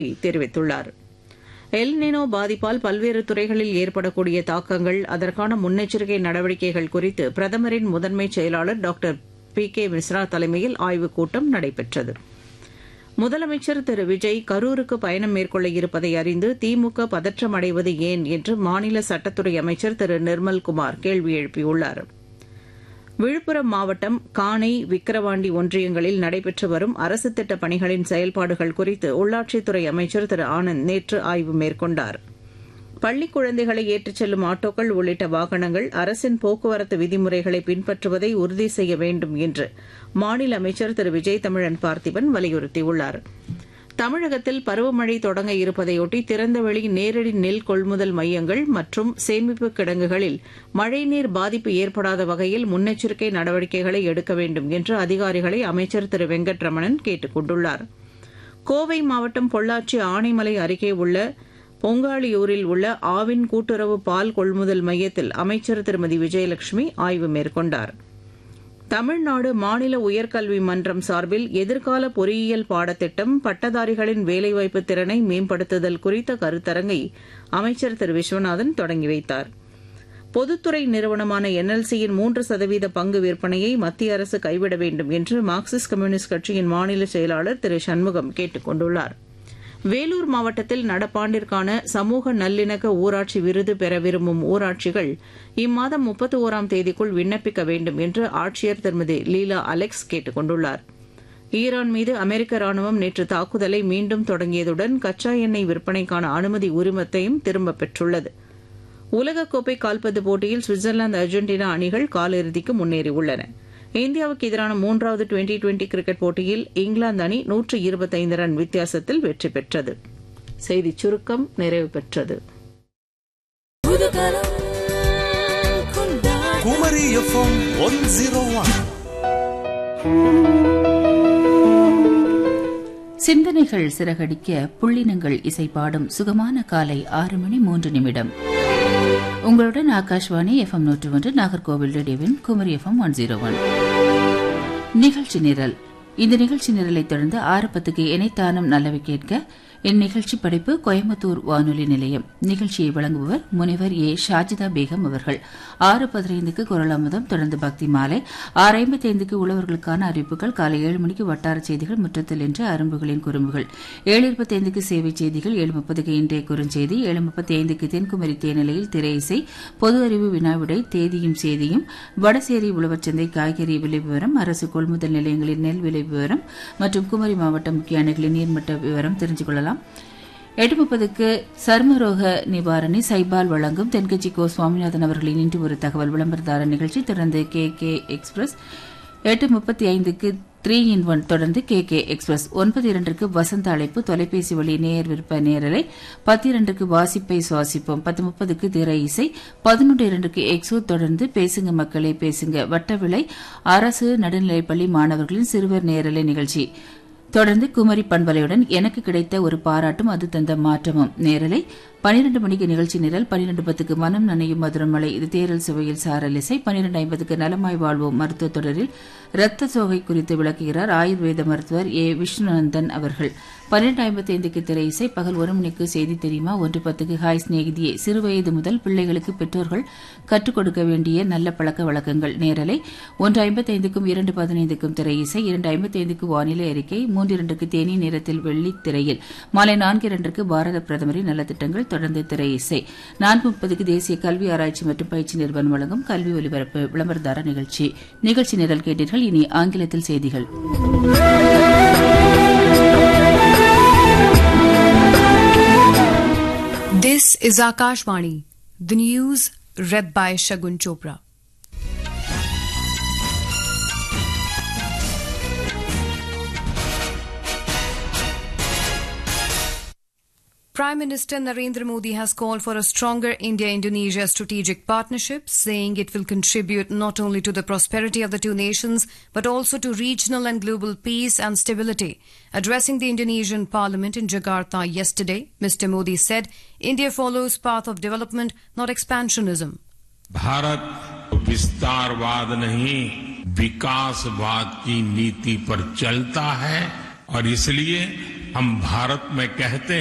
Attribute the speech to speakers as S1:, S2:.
S1: தெரிவித்துள்ளார் எல்னினோ பாதிப்பால் பல்வேறு துறைகளில் ஏற்படக்கூடிய தாக்கங்கள் அதற்கான முன்னெச்சரிக்கை நடவடிக்கைகள் குறித்து பிரதமரின் முதன்மை செயலாளர் டாக்டர் பி கே மிஸ்ரா தலைமையில் ஆய்வுக் கூட்டம் நடைபெற்றது முதலமைச்சர் திரு விஜய் கரூருக்கு பயணம் மேற்கொள்ள இருப்பதை அறிந்து திமுக பதற்றம் அடைவது ஏன் என்று மாநில சட்டத்துறை அமைச்சர் திரு நிர்மல்குமார் கேள்வி எழுப்பியுள்ளார் விழுப்புரம் மாவட்டம் காணை விக்கிரவாண்டி ஒன்றியங்களில் நடைபெற்று வரும் அரசு திட்டப் பணிகளின் செயல்பாடுகள் குறித்து உள்ளாட்சித்துறை அமைச்சர் திரு ஆனந்த் நேற்று ஆய்வு மேற்கொண்டார் பள்ளிக் குழந்தைகளை ஏற்றிச் செல்லும் ஆட்டோக்கள் உள்ளிட்ட வாகனங்கள் அரசின் போக்குவரத்து விதிமுறைகளை பின்பற்றுவதை உறுதி செய்ய வேண்டும் என்று மாநில அமைச்சர் திரு விஜய் தமிழன் பார்த்திபன் வலியுறுத்தியுள்ளார் தமிழகத்தில் பருவமழை தொடங்க இருப்பதையொட்டி திறந்தவெளி நேரடி நெல் கொள்முதல் மையங்கள் மற்றும் சேமிப்பு கிடங்குகளில் மழைநீர் பாதிப்பு ஏற்படாத வகையில் முன்னெச்சரிக்கை நடவடிக்கைகளை எடுக்க வேண்டும் என்று அதிகாரிகளை அமைச்சர் திரு வெங்கட்ரமணன் கேட்டுக் கொண்டுள்ளார் கோவை மாவட்டம் பொள்ளாச்சி ஆனைமலை அருகே உள்ள பொங்காளியூரில் உள்ள ஆவின் கூட்டுறவு பால் கொள்முதல் மையத்தில் அமைச்சர் திருமதி விஜயலட்சுமி ஆய்வு மேற்கொண்டாா் தமிழ்நாடு மாநில உயர்கல்வி மன்றம் சார்பில் எதிர்கால பொறியியல் பாடத்திட்டம் பட்டதாரிகளின் வேலைவாய்ப்பு திறனை மேம்படுத்துதல் குறித்த கருத்தரங்கை அமைச்சர் திரு விஸ்வநாதன் தொடங்கி வைத்தார் பொதுத்துறை நிறுவனமான என்எல்சியின் மூன்று சதவீத பங்கு விற்பனையை மத்திய அரசு கைவிட வேண்டும் என்று மார்க்சிஸ்ட் கம்யூனிஸ்ட் கட்சியின் மாநில செயலாளர் திரு சண்முகம் கேட்டுக் கொண்டுள்ளார் வேலூர் மாவட்டத்தில் நடப்பாண்டிற்கான சமூக நல்லிணக்க ஊராட்சி விருது பெற விரும்பும் ஊராட்சிகள் இம்மாதம் முப்பத்தி ஓராம் தேதிக்குள் விண்ணப்பிக்க வேண்டும் என்று ஆட்சியர் திருமதி லீலா அலெக்ஸ் கேட்டுக் கொண்டுள்ளார் ஈரான் மீது அமெரிக்க ராணுவம் நேற்று தாக்குதலை மீண்டும் தொடங்கியதுடன் கச்சா எண்ணெய் விற்பனைக்கான அனுமதி உரிமத்தையும் திரும்பப் பெற்றுள்ளது உலகக்கோப்பை கால்பந்து போட்டியில் சுவிட்சர்லாந்து அர்ஜென்டினா அணிகள் காலிறுதிக்கு முன்னேறியுள்ளன இந்தியாவுக்கு எதிரான மூன்றாவது டுவெண்டி டுவெண்டி கிரிக்கெட் போட்டியில் இங்கிலாந்து அணி நூற்று இருபத்தைந்து ரன் வித்தியாசத்தில் வெற்றி பெற்றது செய்திச் சுருக்கம் நிறைவு பெற்றது
S2: Kumari FM one zero one
S3: சிந்தனைகள் சிறகடிக்க புள்ளினங்கள் இசை பாடும் சுகமான காலை ஆறு மணி மூன்று நிமிடம் உங்களுடன் ஆகாஷ்வாணி எஃப்எம் நூற்று ஒன்று நாகர்கோவில் ரேடியோவின் Kumari FM one zero one நிகழ்ச்சி நிரல் இந்த நிகழ்ச்சி நிரலை தொடர்ந்து ஆறு பத்துக்கு இணைத்தானம் நல்லவை கேட்க இந்நிகழ்ச்சி படைப்பு கோயம்புத்தூர் வானொலி நிலையம் நிகழ்ச்சியை வழங்குபவர் முனைவர் ஏ ஷாஜிதா பேகம் அவர்கள் ஆறு பதினைந்துக்கு குரல் அமுதம் தொடர்ந்து பக்தி மாலை ஆறு ஐம்பத்தி ஐந்துக்கு உழவர்களுக்கான அறிவிப்புகள் காலை ஏழு மணிக்கு வட்டார செய்திகள் முற்றத்தில் என்று அரும்புகளின் குறும்புகள் ஏழு இருபத்தி ஐந்துக்கு சேவை செய்திகள் ஏழு முப்பதுக்கு இன்றைய குறுஞ்செய்தி ஏழு முப்பத்தி ஐந்துக்கு தென்குமரி தேனிலையில் திரை இசை பொது அறிவு வினாவிடை தேதியும் செய்தியும் வடசேரி உழவர்ச்சந்தை காய்கறி விலை விவரம் அரசு கொள்முதல் நிலையங்களின் நெல் விலை விவரம் மற்றும் குமரி மாவட்ட முக்கிய அணைகளின் நீர்மட்ட விவரம் தெரிஞ்சு கொள்ளலாம் எட்டு முப்பதுக்கு சர்மரோக நிவாரணி சைபால் வழங்கும் தென்கட்சி கோ சுவாமிநாதன் அவர்களின் இன்று ஒரு தகவல் விளம்பரதார நிகழ்ச்சி தொடர்ந்து கே கே எக்ஸ்பிரஸ் எட்டு முப்பத்தி ஐந்துக்கு த்ரீ இன் ஒன் தொடர்ந்து கே கே எக்ஸ்பிரஸ் ஒன்பது இரண்டுக்கு வசந்த அழைப்பு தொலைபேசி வழி நேர் விற்ப நேரலை பத்து இரண்டுக்கு வாசிப்பை சுவாசிப்போம் பத்து முப்பதுக்கு திரை இசை பதினொன்று இரண்டுக்கு எக்ஸோ தொடர்ந்து பேசுங்க மக்களே பேசுங்க வட்டவிளை அரசு நடுநிலைப்பள்ளி மாணவர்களின் சிறுவர் நேரலை நிகழ்ச்சி தொடர்ந்து குமரி பண்பலையுடன் எனக்கு கிடைத்த ஒரு பாராட்டும் அது தந்த மாற்றமும் நேரலை பனிரெண்டு மணிக்கு நிகழ்ச்சி நிரல் பனிரெண்டு பத்துக்கு மனம் நனையும் மதுரமலை இது தேரல் சுவையில் சாரல் இசை பனிரெண்டு ஐம்பதுக்கு நலமாய் வாழ்வோம் மருத்துவ தொடரில் இரத்த சோகை குறித்து விளக்குகிறார் ஆயுர்வேத மருத்துவர் ஏ விஷ்ணுநந்தன் அவர்கள் பன்னிரண்டு ஐம்பத்தி ஐந்துக்கு திரை இசை பகல் ஒரு மணிக்கு செய்தி தெரியுமா ஒன்று பத்துக்கு ஹாய் சிநேகிதியே சிறுவயது முதல் பிள்ளைகளுக்கு பெற்றோர்கள் கற்றுக் கொடுக்க வேண்டிய நல்ல பழக்க வழக்கங்கள் நேரலை ஒன்று ஐம்பத்தி ஐந்துக்கும் இரண்டு பதினைந்துக்கும் திரை இசை இரண்டு ஐம்பத்தி ஐந்துக்கு வானிலை அறிக்கை மூன்று இரண்டுக்கு தேனி நேரத்தில் வெள்ளி திரையில் மாலை நான்கு இரண்டுக்கு பாரத பிரதமரின் நலத்திட்டங்கள் தொடர்ந்து திரை இசை நான்கு முப்பதுக்கு தேசிய கல்வி ஆராய்ச்சி மற்றும் பயிற்சி நிறுவனம் வழங்கும் கல்வி ஒலிபரப்பு விளம்பரதார நிகழ்ச்சி நிகழ்ச்சி நிரல் கேட்டீர்கள் இனி ஆங்கிலத்தில் செய்திகள்
S4: This is Akashvani, the news read by Shagun Chopra. Prime Minister Narendra Modi has called for a stronger India Indonesia strategic partnership, saying it will contribute not only to the prosperity of the two nations but also to regional and global peace and stability. Addressing the Indonesian parliament in Jakarta yesterday, Mr. Modi said India follows path of development, not expansionism.
S5: Bharat विस्तारवाद नहीं विकासवाद की नीति पर चलता है और इसलिए हम भारत में कहते